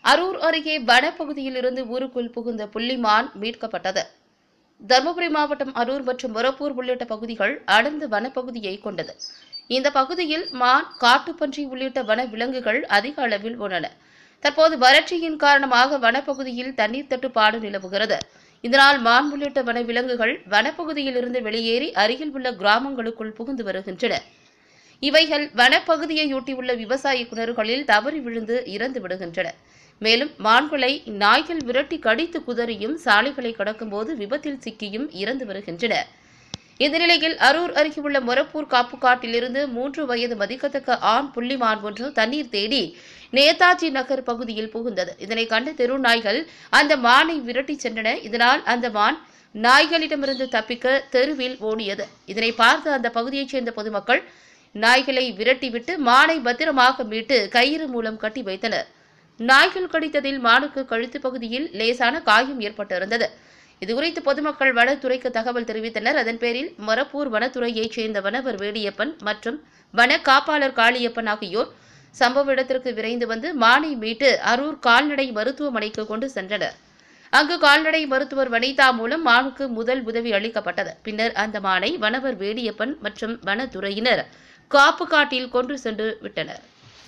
அரூர் அருகே வனப்பகுதியில் இருந்து ஊருக்குள் புகுந்த புள்ளிமான் மீட்கப்பட்டது தருமபுரி மாவட்டம் அரூர் மற்றும் மொரப்பூர் உள்ளிட்ட பகுதிகள் அடர்ந்த வனப்பகுதியை கொண்டது இந்த பகுதியில் மான் காட்டுப்பன்றி உள்ளிட்ட வன விலங்குகள் அதிக அளவில் உள்ளன தற்போது வறட்சியின் காரணமாக வனப்பகுதியில் தண்ணீர் தட்டுப்பாடு நிலவுகிறது இதனால் மான் உள்ளிட்ட வன விலங்குகள் வனப்பகுதியில் இருந்து வெளியேறி அருகில் உள்ள கிராமங்களுக்குள் புகுந்து வருகின்றன இவைகள் வனப்பகுதியையொட்டியுள்ள விவசாய கிணறுகளில் தவறி விழுந்து இறந்து விடுகின்றன மேலும் மான்களை நாய்கள் விரட்டி கடித்து குதறியும் சாலைகளை கடக்கும்போது விபத்தில் சிக்கியும் இறந்து வருகின்றன இந்த நிலையில் அரூர் அருகே உள்ள மொரப்பூர் காப்புக்காட்டிலிருந்து மூன்று வயது மதிக்கத்தக்க ஆண் புள்ளிமான் ஒன்று தண்ணீர் தேடி நேதாஜி நகர் பகுதியில் புகுந்தது இதனை கண்ட தெரு நாய்கள் அந்த மானை விரட்டிச் சென்றன இதனால் அந்த மான் நாய்களிடமிருந்து தப்பிக்க தெருவில் ஓடியது இதனை பார்த்து அந்த பகுதியைச் சேர்ந்த பொதுமக்கள் நாய்களை விரட்டிவிட்டு மானை பத்திரமாக மீட்டு கயிறு மூலம் கட்டி வைத்தனர் நாய்கள் கடித்ததில் மானுக்கு கழுத்து பகுதியில் லேசான காயம் ஏற்பட்டிருந்தது இதுகுறித்து பொதுமக்கள் வனத்துறைக்கு தகவல் தெரிவித்தனர் அதன் பேரில் மொரப்பூர் வனத்துறையைச் சேர்ந்த வனவர் வேடியப்பன் மற்றும் வன காப்பாளர் காளியப்பன் ஆகியோர் சம்பவ இடத்திற்கு விரைந்து வந்து மானை மீட்டு அரூர் கால்நடை மருத்துவமனைக்கு கொண்டு சென்றனர் அங்கு கால்நடை மருத்துவர் வனிதா மூலம் மானுக்கு முதல் உதவி அளிக்கப்பட்டது பின்னர் அந்த மானை வனவர் வேடியப்பன் மற்றும் வனத்துறையினர் காப்பு காட்டில் கொண்டு சென்று விட்டனர்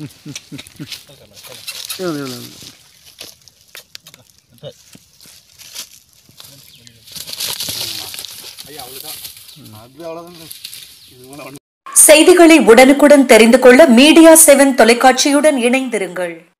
இவ்வளோ இவ்வளோ செய்திகளை உடனுக்குடன் தெரிந்து கொள்ள மீடியா செவன் தொலைக்காட்சியுடன் இணைந்திருங்கள்